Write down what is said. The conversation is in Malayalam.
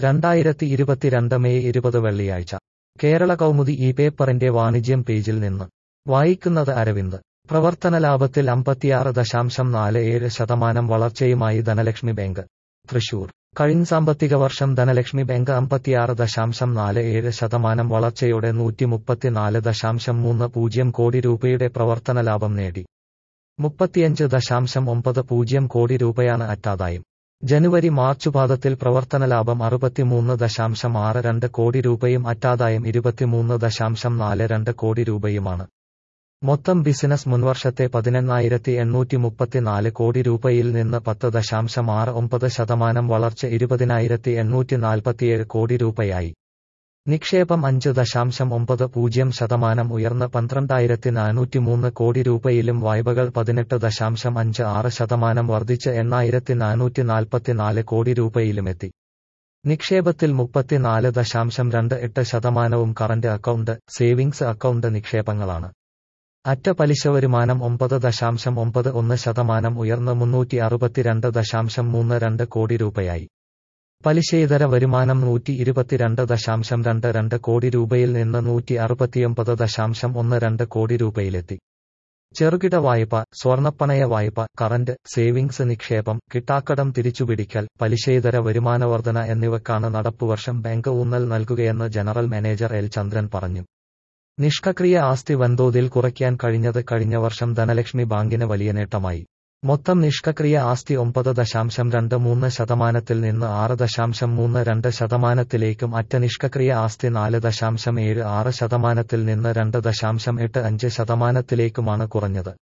രണ്ടായിരത്തി ഇരുപത്തിരണ്ട് മെയ് ഇരുപത് വെള്ളിയാഴ്ച കേരള കൗമുദി ഈ പേപ്പറിന്റെ വാണിജ്യം പേജിൽ നിന്ന് വായിക്കുന്നത് അരവിന്ദ് പ്രവർത്തന ലാഭത്തിൽ അമ്പത്തിയാറ് ദശാംശം നാല് ഏഴ് ശതമാനം വളർച്ചയുമായി ധനലക്ഷ്മി ബാങ്ക് തൃശൂർ കഴിഞ്ഞ സാമ്പത്തിക വർഷം ധനലക്ഷ്മി ബാങ്ക് അമ്പത്തിയാറ് ദശാംശം നാല് ഏഴ് ശതമാനം വളർച്ചയോടെ നൂറ്റി മുപ്പത്തിനാല് ദശാംശം മൂന്ന് പൂജ്യം കോടി രൂപയുടെ പ്രവർത്തന ലാഭം നേടി മുപ്പത്തിയഞ്ച് ദശാംശം ഒമ്പത് പൂജ്യം കോടി രൂപയാണ് അറ്റാദായം ജനുവരി മാർച്ച് പാദത്തിൽ പ്രവർത്തന ലാഭം അറുപത്തിമൂന്ന് ദശാംശം ആറ് രണ്ട് കോടി രൂപയും അറ്റാദായം ഇരുപത്തിമൂന്ന് ദശാംശം നാല് രണ്ട് കോടി രൂപയുമാണ് മൊത്തം ബിസിനസ് മുൻവർഷത്തെ പതിനെണ്ണായിരത്തി എണ്ണൂറ്റി മുപ്പത്തിനാല് കോടി രൂപയിൽ നിന്ന് പത്ത് ദശാംശം ആറ് ഒമ്പത് ശതമാനം വളർച്ച ഇരുപതിനായിരത്തി എണ്ണൂറ്റി നാൽപ്പത്തിയേഴ് കോടി രൂപയായി നിക്ഷേപം അഞ്ച് ദശാംശം ഒമ്പത് പൂജ്യം ശതമാനം ഉയർന്ന് പന്ത്രണ്ടായിരത്തി നാനൂറ്റി മൂന്ന് കോടി രൂപയിലും വായ്പകൾ പതിനെട്ട് ദശാംശം അഞ്ച് ആറ് ശതമാനം വർദ്ധിച്ച് എണ്ണായിരത്തി നാനൂറ്റി നാൽപ്പത്തിനാല് കോടി രൂപയിലുമെത്തി നിക്ഷേപത്തിൽ മുപ്പത്തിനാല് ദശാംശം രണ്ട് എട്ട് ശതമാനവും കറന്റ് അക്കൗണ്ട് സേവിങ്സ് അക്കൗണ്ട് നിക്ഷേപങ്ങളാണ് അറ്റ പലിശ വരുമാനം ഒമ്പത് ദശാംശം ഒമ്പത് ഒന്ന് ശതമാനം ഉയർന്ന് മുന്നൂറ്റി അറുപത്തിരണ്ട് ദശാംശം മൂന്ന് രണ്ട് കോടി രൂപയായി പലിശയിതര വരുമാനം നൂറ്റി ഇരുപത്തിരണ്ട് ദശാംശം രണ്ട് രണ്ട് കോടി രൂപയിൽ നിന്ന് നൂറ്റി അറുപത്തിയൊമ്പത് ദശാംശം ഒന്ന് രണ്ട് കോടി രൂപയിലെത്തി ചെറുകിട വായ്പ സ്വർണ്ണപ്പണയ വായ്പ കറന്റ് സേവിങ്സ് നിക്ഷേപം കിട്ടാക്കടം തിരിച്ചുപിടിക്കൽ പലിശയിതര വരുമാനവർധന എന്നിവക്കാണ് നടപ്പുവർഷം ബാങ്ക് ഊന്നൽ നൽകുകയെന്ന് ജനറൽ മാനേജർ എൽ ചന്ദ്രൻ പറഞ്ഞു നിഷ്ക്രിയ ആസ്തി വൻതോതിൽ കുറയ്ക്കാൻ കഴിഞ്ഞത് കഴിഞ്ഞ വർഷം ധനലക്ഷ്മി ബാങ്കിന് വലിയ നേട്ടമായി മൊത്തം നിഷ്ക്രിയ ആസ്തി ഒമ്പത് ദശാംശം രണ്ട് മൂന്ന് ശതമാനത്തിൽ നിന്ന് ആറ് ദശാംശം മൂന്ന് രണ്ട് ശതമാനത്തിലേക്കും അറ്റ നിഷ്ക്രിയ ആസ്തി നാല് ദശാംശം ഏഴ് ആറ് ശതമാനത്തിൽ നിന്ന് രണ്ട് ദശാംശം എട്ട് അഞ്ച് ശതമാനത്തിലേക്കുമാണ് കുറഞ്ഞത്